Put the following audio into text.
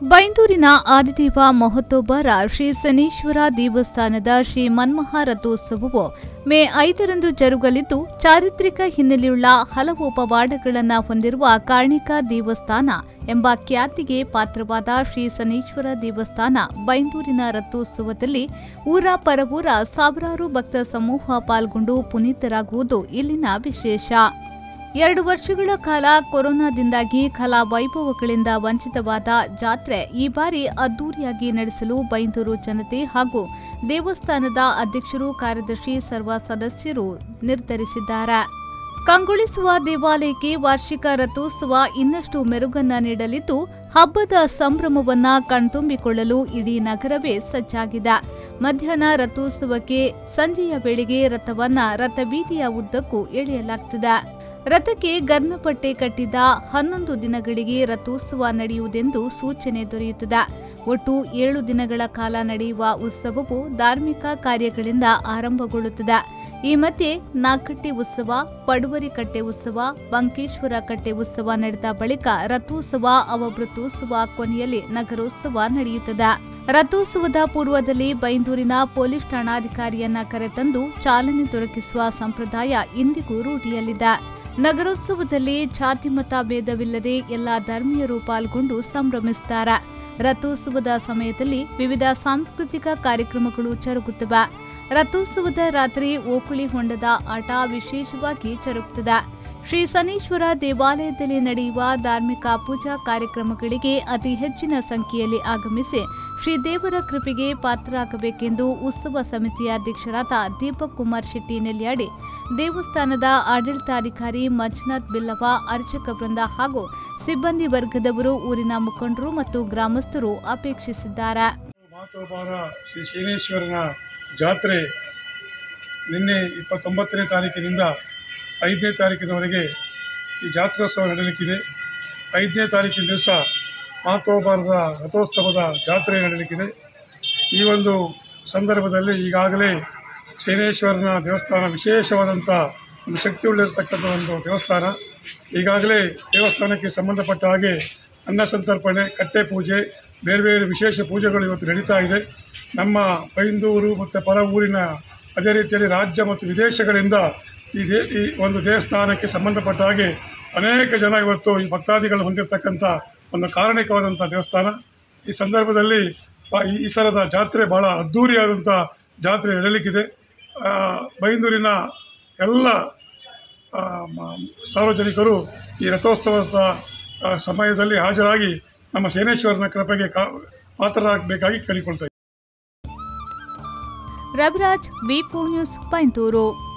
ಬೈಂದೂರಿನ ಆದಿದೇವ ಮಹೋತ್ತೋಬರ ಶ್ರೀ ಶನೀಶ್ವರ ದೇವಸ್ಥಾನದ ಶ್ರೀ ಮನ್ಮಹ ರಥೋತ್ಸವವು ಮೇ ಐದರಂದು ಜರುಗಲಿದ್ದು ಚಾರಿತ್ರಿಕ ಹಿನ್ನೆಲೆಯುಳ್ಳ ಹಲವು ಪವಾಡಗಳನ್ನು ಹೊಂದಿರುವ ಕಾರ್ಣಿಕ ದೇವಸ್ಥಾನ ಎಂಬ ಖ್ಯಾತಿಗೆ ಪಾತ್ರವಾದ ಶ್ರೀ ಶನೀಶ್ವರ ದೇವಸ್ಥಾನ ಬೈಂದೂರಿನ ರಥೋತ್ಸವದಲ್ಲಿ ಊರ ಪರವೂರ ಸಾವಿರಾರು ಭಕ್ತ ಸಮೂಹ ಪಾಲ್ಗೊಂಡು ಪುನೀತರಾಗುವುದು ಇಲ್ಲಿನ ವಿಶೇಷ ಎರಡು ವರ್ಷಗಳ ಕಾಲ ಕೊರೋನಾದಿಂದಾಗಿ ಕಲಾ ವೈಭವಗಳಿಂದ ವಂಚಿತವಾದ ಜಾತ್ರೆ ಈ ಬಾರಿ ಅದ್ದೂರಿಯಾಗಿ ನಡೆಸಲು ಬೈಂದೂರು ಜನತೆ ಹಾಗೂ ದೇವಸ್ಥಾನದ ಅಧ್ಯಕ್ಷರು ಕಾರ್ಯದರ್ಶಿ ಸರ್ವ ಸದಸ್ಯರು ನಿರ್ಧರಿಸಿದ್ದಾರೆ ಕಂಗೊಳಿಸುವ ದೇವಾಲಯಕ್ಕೆ ವಾರ್ಷಿಕ ರಥೋತ್ಸವ ಇನ್ನಷ್ಟು ಮೆರುಗನ್ನ ನೀಡಲಿದ್ದು ಹಬ್ಬದ ಸಂಭ್ರಮವನ್ನ ಕಣ್ತುಂಬಿಕೊಳ್ಳಲು ಇಡೀ ನಗರವೇ ಸಜ್ಜಾಗಿದೆ ಮಧ್ಯಾಹ್ನ ರಥೋತ್ಸವಕ್ಕೆ ಸಂಜೆಯ ವೇಳೆಗೆ ರಥವನ್ನ ರಥಬೀದಿಯ ಉದ್ದಕ್ಕೂ ಎಳೆಯಲಾಗುತ್ತದೆ ರಥಕ್ಕೆ ಗರ್ನಪಟ್ಟೆ ಕಟ್ಟಿದ ಹನ್ನೊಂದು ದಿನಗಳಿಗೆ ರಥೋತ್ಸವ ನಡೆಯುವುದೆಂದು ಸೂಚನೆ ದೊರೆಯುತ್ತದೆ ಒಟ್ಟು ಏಳು ದಿನಗಳ ಕಾಲ ನಡೆಯುವ ಉತ್ಸವವು ಧಾರ್ಮಿಕ ಕಾರ್ಯಗಳಿಂದ ಆರಂಭಗೊಳ್ಳುತ್ತದೆ ಈ ಮಧ್ಯೆ ನಾಗಕಟ್ಟೆ ಉತ್ಸವ ಪಡುವರಿ ಕಟ್ಟೆ ಉತ್ಸವ ಬಂಕೇಶ್ವರ ಕಟ್ಟೆ ಉತ್ಸವ ನಡೆದ ಬಳಿಕ ರಥೋತ್ಸವ ಅವಭೃತೋತ್ಸವ ಕೊನೆಯಲ್ಲಿ ನಗರೋತ್ಸವ ನಡೆಯುತ್ತದೆ ರಥೋತ್ಸವದ ಪೂರ್ವದಲ್ಲಿ ಬೈಂದೂರಿನ ಪೊಲೀಸ್ ಠಾಣಾಧಿಕಾರಿಯನ್ನ ಕರೆತಂದು ಚಾಲನೆ ದೊರಕಿಸುವ ಸಂಪ್ರದಾಯ ಇಂದಿಗೂ ರೂಢಿಯಲ್ಲಿದೆ ನಗರೋತ್ಸವದಲ್ಲಿ ಜಾತಿ ಮತ ಭೇದವಿಲ್ಲದೆ ಎಲ್ಲಾ ಧರ್ಮೀಯರು ಪಾಲ್ಗೊಂಡು ಸಂಭ್ರಮಿಸುತ್ತಾರೆ ರಥೋತ್ಸವದ ಸಮಯದಲ್ಲಿ ವಿವಿಧ ಸಾಂಸ್ಕೃತಿಕ ಕಾರ್ಯಕ್ರಮಗಳು ಜರುಗುತ್ತವೆ ರಥೋತ್ಸವದ ರಾತ್ರಿ ಓಕುಳಿ ಹೊಂಡದ ಆಟ ವಿಶೇಷವಾಗಿ ಜರುಗುತ್ತದೆ ಶ್ರೀ ಶನೀಶ್ವರ ದೇವಾಲಯದಲ್ಲಿ ನಡೆಯುವ ಧಾರ್ಮಿಕ ಪೂಜಾ ಕಾರ್ಯಕ್ರಮಗಳಿಗೆ ಅತಿ ಹೆಚ್ಚಿನ ಸಂಖ್ಯೆಯಲ್ಲಿ ಆಗಮಿಸಿ ಶ್ರೀದೇವರ ಕೃಪೆಗೆ ಪಾತ್ರರಾಗಬೇಕೆಂದು ಉತ್ಸವ ಸಮಿತಿಯ ಅಧ್ಯಕ್ಷರಾದ ದೀಪಕ್ ಕುಮಾರ್ ಶೆಟ್ಟಿ ನೆಲ್ಯಾಡಿ ದೇವಸ್ಥಾನದ ಆಡಳಿತಾಧಿಕಾರಿ ಮಂಜುನಾಥ್ ಬಿಲ್ಲವ ಅರ್ಚಕ ವೃಂದ ಹಾಗೂ ಸಿಬ್ಬಂದಿ ವರ್ಗದವರು ಊರಿನ ಮುಖಂಡರು ಮತ್ತು ಗ್ರಾಮಸ್ಥರು ಅಪೇಕ್ಷಿಸಿದ್ದಾರೆ ಮಾತೋಬಾರ ಶ್ರೀ ಶನೇಶ್ವರನ ಜಾತ್ರೆ ನಿನ್ನೆ ಇಪ್ಪತ್ತೊಂಬತ್ತನೇ ತಾರೀಕಿನಿಂದ ಐದನೇ ತಾರೀಕಿನವರೆಗೆ ಈ ಜಾತ್ರೋತ್ಸವ ನಡೆಯಲಿಕ್ಕಿದೆ ಐದನೇ ತಾರೀಕಿನ ದಿವಸ ಮಾತೋಬಾರದ ರಥೋತ್ಸವದ ಜಾತ್ರೆ ನಡೆಯಲಿಕ್ಕಿದೆ ಈ ಒಂದು ಸಂದರ್ಭದಲ್ಲಿ ಈಗಾಗಲೇ ಶನೇಶ್ವರನ ದೇವಸ್ಥಾನ ವಿಶೇಷವಾದಂಥ ಒಂದು ಶಕ್ತಿಯುಳ್ಳಿರತಕ್ಕಂಥ ಒಂದು ದೇವಸ್ಥಾನ ಈಗಾಗಲೇ ದೇವಸ್ಥಾನಕ್ಕೆ ಸಂಬಂಧಪಟ್ಟ ಹಾಗೆ ಅನ್ನ ಸಂತರ್ಪಣೆ ಕಟ್ಟೆ ಪೂಜೆ ಬೇರೆ ಬೇರೆ ವಿಶೇಷ ಪೂಜೆಗಳು ಇವತ್ತು ನಡೀತಾ ಇದೆ ನಮ್ಮ ಬೈಂದೂರು ಮತ್ತು ಪರ ಊರಿನ ಅದೇ ರೀತಿಯಲ್ಲಿ ರಾಜ್ಯ ಮತ್ತು ವಿದೇಶಗಳಿಂದ ಈ ದೇ ಈ ಒಂದು ದೇವಸ್ಥಾನಕ್ಕೆ ಸಂಬಂಧಪಟ್ಟ ಹಾಗೆ ಅನೇಕ ಜನ ಇವತ್ತು ಈ ಭಕ್ತಾದಿಗಳು ಹೊಂದಿರತಕ್ಕಂಥ ಒಂದು ಕಾರಣಿಕವಾದಂಥ ದೇವಸ್ಥಾನ ಈ ಸಂದರ್ಭದಲ್ಲಿ ಬ- ಈ ಈ ಸಲದ ಜಾತ್ರೆ ಭಾಳ ಅದ್ಧೂರಿಯಾದಂಥ ಜಾತ್ರೆ ನಡೆಯಲಿಕ್ಕಿದೆ ಆ, ಬೈಂದೂರಿನ ಎಲ್ಲ ಆ, ಮ- ಸಾರ್ವಜನಿಕರು ಈ ರಥೋತ್ಸವದ ಆ, ಸಮಯದಲ್ಲಿ ಹಾಜರಾಗಿ ನಮ್ಮ ಸೇನೇಶ್ವರನ ಕೃಪೆಗೆ ಕಾ ಪಾತ್ರರಾಗಬೇಕಾಗಿ ಕೇಳಿಕೊಳ್ತಾ ಇದ್ದೀನಿ. Raviraj V news Byndoor